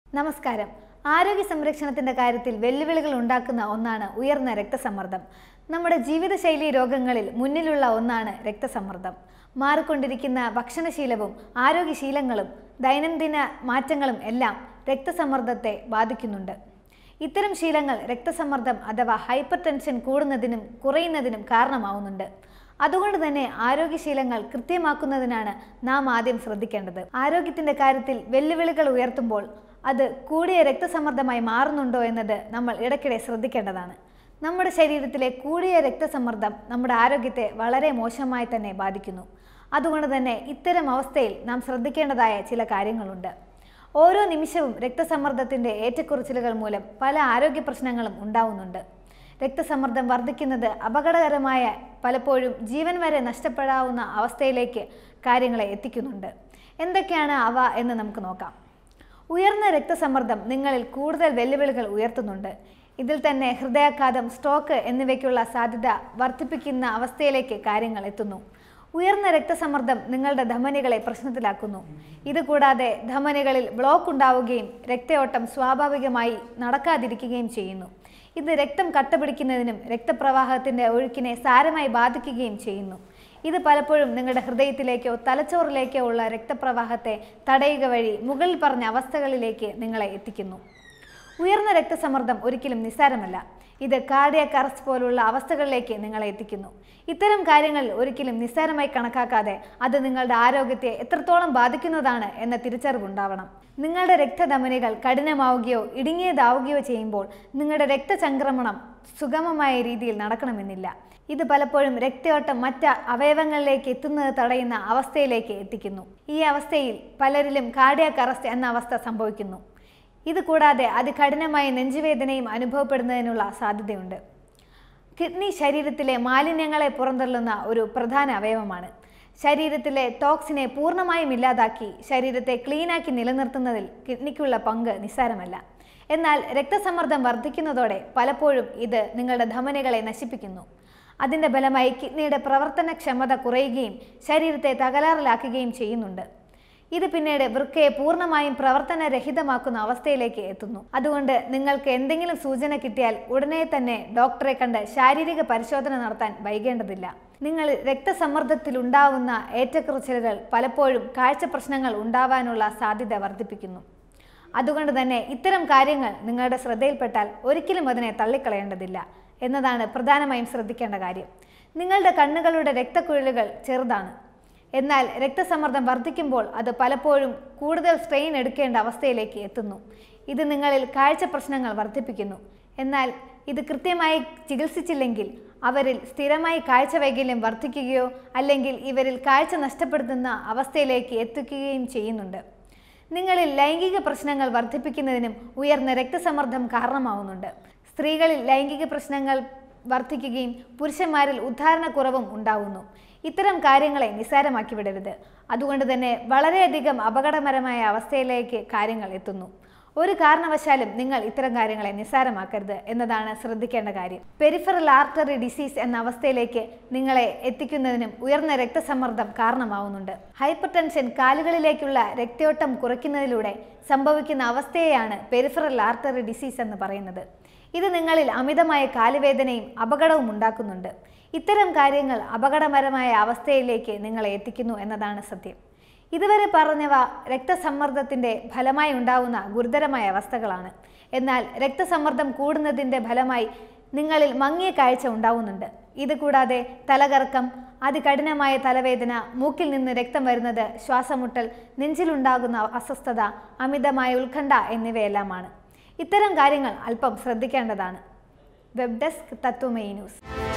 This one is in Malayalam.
നമസ്കാരം ആരോഗ്യ സംരക്ഷണത്തിന്റെ കാര്യത്തിൽ വെല്ലുവിളികൾ ഉണ്ടാക്കുന്ന ഒന്നാണ് ഉയർന്ന രക്തസമ്മർദ്ദം നമ്മുടെ ജീവിതശൈലി രോഗങ്ങളിൽ മുന്നിലുള്ള ഒന്നാണ് രക്തസമ്മർദ്ദം മാറിക്കൊണ്ടിരിക്കുന്ന ഭക്ഷണശീലവും ആരോഗ്യശീലങ്ങളും ദൈനംദിന മാറ്റങ്ങളും എല്ലാം രക്തസമ്മർദ്ദത്തെ ബാധിക്കുന്നുണ്ട് ഇത്തരം ശീലങ്ങൾ രക്തസമ്മർദ്ദം അഥവാ ഹൈപ്പർ ടെൻഷൻ കൂടുന്നതിനും കുറയുന്നതിനും കാരണമാവുന്നുണ്ട് അതുകൊണ്ട് തന്നെ ആരോഗ്യശീലങ്ങൾ കൃത്യമാക്കുന്നതിനാണ് നാം ആദ്യം ശ്രദ്ധിക്കേണ്ടത് ആരോഗ്യത്തിന്റെ കാര്യത്തിൽ വെല്ലുവിളികൾ ഉയർത്തുമ്പോൾ അത് കൂടിയ രക്തസമ്മർദ്ദമായി മാറുന്നുണ്ടോ എന്നത് നമ്മൾ ഇടയ്ക്കിടെ ശ്രദ്ധിക്കേണ്ടതാണ് നമ്മുടെ ശരീരത്തിലെ കൂടിയ രക്തസമ്മർദ്ദം നമ്മുടെ ആരോഗ്യത്തെ വളരെ മോശമായി തന്നെ ബാധിക്കുന്നു അതുകൊണ്ട് തന്നെ ഇത്തരം അവസ്ഥയിൽ നാം ശ്രദ്ധിക്കേണ്ടതായ ചില കാര്യങ്ങളുണ്ട് ഓരോ നിമിഷവും രക്തസമ്മർദ്ദത്തിന്റെ ഏറ്റക്കുറച്ചിലുകൾ മൂലം പല ആരോഗ്യ പ്രശ്നങ്ങളും ഉണ്ടാവുന്നുണ്ട് രക്തസമ്മർദ്ദം വർദ്ധിക്കുന്നത് അപകടകരമായ പലപ്പോഴും ജീവൻ വരെ നഷ്ടപ്പെടാവുന്ന അവസ്ഥയിലേക്ക് കാര്യങ്ങളെ എത്തിക്കുന്നുണ്ട് എന്തൊക്കെയാണ് അവ എന്ന് നമുക്ക് നോക്കാം ഉയർന്ന രക്തസമ്മർദ്ദം നിങ്ങളിൽ കൂടുതൽ വെല്ലുവിളികൾ ഉയർത്തുന്നുണ്ട് ഇതിൽ തന്നെ ഹൃദയാഘാതം സ്ട്രോക്ക് എന്നിവയ്ക്കുള്ള സാധ്യത വർദ്ധിപ്പിക്കുന്ന അവസ്ഥയിലേക്ക് കാര്യങ്ങൾ എത്തുന്നു ഉയർന്ന രക്തസമ്മർദ്ദം നിങ്ങളുടെ ധമനികളെ പ്രശ്നത്തിലാക്കുന്നു ഇതുകൂടാതെ ധമനികളിൽ ബ്ലോക്ക് ഉണ്ടാവുകയും രക്തയോട്ടം സ്വാഭാവികമായി നടക്കാതിരിക്കുകയും ചെയ്യുന്നു ഇത് രക്തം കട്ടപിടിക്കുന്നതിനും രക്തപ്രവാഹത്തിന്റെ ഒഴുക്കിനെ സാരമായി ബാധിക്കുകയും ചെയ്യുന്നു ഇത് പലപ്പോഴും നിങ്ങളുടെ ഹൃദയത്തിലേക്കോ തലച്ചോറിലേക്കോ ഉള്ള രക്തപ്രവാഹത്തെ തടയുക വഴി മുകളിൽ പറഞ്ഞ അവസ്ഥകളിലേക്ക് നിങ്ങളെ എത്തിക്കുന്നു ഉയർന്ന രക്തസമ്മർദ്ദം ഒരിക്കലും നിസ്സാരമല്ല ഇത് കാർഡിയക് അറസ്റ്റ് പോലുള്ള അവസ്ഥകളിലേക്ക് നിങ്ങളെ എത്തിക്കുന്നു ഇത്തരം കാര്യങ്ങൾ ഒരിക്കലും നിസ്സാരമായി കണക്കാക്കാതെ അത് നിങ്ങളുടെ ആരോഗ്യത്തെ എത്രത്തോളം ബാധിക്കുന്നതാണ് എന്ന തിരിച്ചറിവുണ്ടാവണം നിങ്ങളുടെ രക്തധമനികൾ കഠിനമാവുകയോ ഇടുങ്ങിയതാവുകയോ ചെയ്യുമ്പോൾ നിങ്ങളുടെ രക്തചംക്രമണം സുഗമമായ രീതിയിൽ നടക്കണമെന്നില്ല ഇത് പലപ്പോഴും രക്തയോട്ടം മറ്റ് അവയവങ്ങളിലേക്ക് എത്തുന്നത് തടയുന്ന അവസ്ഥയിലേക്ക് എത്തിക്കുന്നു ഈ അവസ്ഥയിൽ പലരിലും കാർഡിയാക് അറസ്റ്റ് എന്ന അവസ്ഥ സംഭവിക്കുന്നു ഇത് കൂടാതെ അതികഠിനമായ നെഞ്ചുവേദനയും അനുഭവപ്പെടുന്നതിനുള്ള സാധ്യതയുണ്ട് കിഡ്നി ശരീരത്തിലെ മാലിന്യങ്ങളെ പുറന്തള്ളുന്ന ഒരു പ്രധാന അവയവമാണ് ശരീരത്തിലെ ടോക്സിനെ പൂർണ്ണമായും ഇല്ലാതാക്കി ശരീരത്തെ ക്ലീനാക്കി നിലനിർത്തുന്നതിൽ കിഡ്നിക്കുള്ള പങ്ക് നിസ്സാരമല്ല എന്നാൽ രക്തസമ്മർദ്ദം വർദ്ധിക്കുന്നതോടെ പലപ്പോഴും ഇത് നിങ്ങളുടെ ധമനികളെ നശിപ്പിക്കുന്നു അതിൻ്റെ ഫലമായി കിഡ്നിയുടെ പ്രവർത്തനക്ഷമത കുറയുകയും ശരീരത്തെ തകരാറിലാക്കുകയും ചെയ്യുന്നുണ്ട് ഇത് പിന്നീട് വൃക്കയെ പൂർണ്ണമായും പ്രവർത്തനരഹിതമാക്കുന്ന അവസ്ഥയിലേക്ക് എത്തുന്നു അതുകൊണ്ട് നിങ്ങൾക്ക് എന്തെങ്കിലും സൂചന കിട്ടിയാൽ ഉടനെ തന്നെ ഡോക്ടറെ കണ്ട് ശാരീരിക പരിശോധന നടത്താൻ വൈകേണ്ടതില്ല നിങ്ങൾ രക്തസമ്മർദ്ദത്തിലുണ്ടാവുന്ന ഏറ്റക്കുറച്ചിലുകൾ പലപ്പോഴും കാഴ്ച പ്രശ്നങ്ങൾ ഉണ്ടാവാനുള്ള സാധ്യത വർദ്ധിപ്പിക്കുന്നു അതുകൊണ്ട് തന്നെ ഇത്തരം കാര്യങ്ങൾ നിങ്ങളുടെ ശ്രദ്ധയിൽപ്പെട്ടാൽ ഒരിക്കലും അതിനെ തള്ളിക്കളയേണ്ടതില്ല എന്നതാണ് പ്രധാനമായും ശ്രദ്ധിക്കേണ്ട കാര്യം നിങ്ങളുടെ കണ്ണുകളുടെ രക്തക്കുഴലുകൾ ചെറുതാണ് എന്നാൽ രക്തസമ്മർദ്ദം വർദ്ധിക്കുമ്പോൾ അത് പലപ്പോഴും കൂടുതൽ സ്ട്രെയിൻ എടുക്കേണ്ട അവസ്ഥയിലേക്ക് എത്തുന്നു ഇത് നിങ്ങളിൽ കാഴ്ച പ്രശ്നങ്ങൾ വർദ്ധിപ്പിക്കുന്നു എന്നാൽ ഇത് കൃത്യമായി ചികിത്സിച്ചില്ലെങ്കിൽ അവരിൽ സ്ഥിരമായി കാഴ്ച വൈകല്യം വർദ്ധിക്കുകയോ അല്ലെങ്കിൽ ഇവരിൽ കാഴ്ച നഷ്ടപ്പെടുത്തുന്ന അവസ്ഥയിലേക്ക് എത്തിക്കുകയും ചെയ്യുന്നുണ്ട് നിങ്ങളിൽ ലൈംഗിക പ്രശ്നങ്ങൾ വർദ്ധിപ്പിക്കുന്നതിനും ഉയർന്ന രക്തസമ്മർദ്ദം കാരണമാവുന്നുണ്ട് സ്ത്രീകളിൽ ലൈംഗിക പ്രശ്നങ്ങൾ വർദ്ധിക്കുകയും പുരുഷന്മാരിൽ ഉദ്ധാരണക്കുറവും ഉണ്ടാവുന്നു ഇത്തരം കാര്യങ്ങളെ നിസ്സാരമാക്കി വിടരുത് അതുകൊണ്ട് തന്നെ വളരെയധികം അപകടകരമായ അവസ്ഥയിലേക്ക് കാര്യങ്ങൾ എത്തുന്നു ഒരു കാരണവശാലും നിങ്ങൾ ഇത്തരം കാര്യങ്ങളെ നിസ്സാരമാക്കരുത് എന്നതാണ് ശ്രദ്ധിക്കേണ്ട കാര്യം പെരിഫറൽ ആർട്ടറി ഡിസീസ് എന്ന അവസ്ഥയിലേക്ക് നിങ്ങളെ എത്തിക്കുന്നതിനും ഉയർന്ന രക്തസമ്മർദ്ദം കാരണമാവുന്നുണ്ട് ഹൈപ്പർ ടെൻഷൻ കാലുകളിലേക്കുള്ള രക്തയോട്ടം കുറയ്ക്കുന്നതിലൂടെ സംഭവിക്കുന്ന അവസ്ഥയെയാണ് പെരിഫറൽ ആർട്ടറി ഡിസീസ് എന്ന് പറയുന്നത് ഇത് നിങ്ങളിൽ അമിതമായ കാലുവേദനയും അപകടവും ഉണ്ടാക്കുന്നുണ്ട് ഇത്തരം കാര്യങ്ങൾ അപകടകരമായ അവസ്ഥയിലേക്ക് നിങ്ങളെ എത്തിക്കുന്നു എന്നതാണ് സത്യം ഇതുവരെ പറഞ്ഞവ രക്തസമ്മർദ്ദത്തിൻ്റെ ഫലമായി ഉണ്ടാവുന്ന ഗുരുതരമായ അവസ്ഥകളാണ് എന്നാൽ രക്തസമ്മർദ്ദം കൂടുന്നതിൻ്റെ ഫലമായി നിങ്ങളിൽ മങ്ങിയ കാഴ്ച ഉണ്ടാവുന്നുണ്ട് ഇത് കൂടാതെ തലകറക്കം അതികഠിനമായ തലവേദന മൂക്കിൽ നിന്ന് രക്തം വരുന്നത് ശ്വാസമുട്ടൽ നെഞ്ചിലുണ്ടാകുന്ന അസ്വസ്ഥത അമിതമായ ഉത്കണ്ഠ എന്നിവയെല്ലാമാണ് ഇത്തരം കാര്യങ്ങൾ അല്പം ശ്രദ്ധിക്കേണ്ടതാണ് വെബ് ഡെസ്ക് തത്വമയി ന്യൂസ്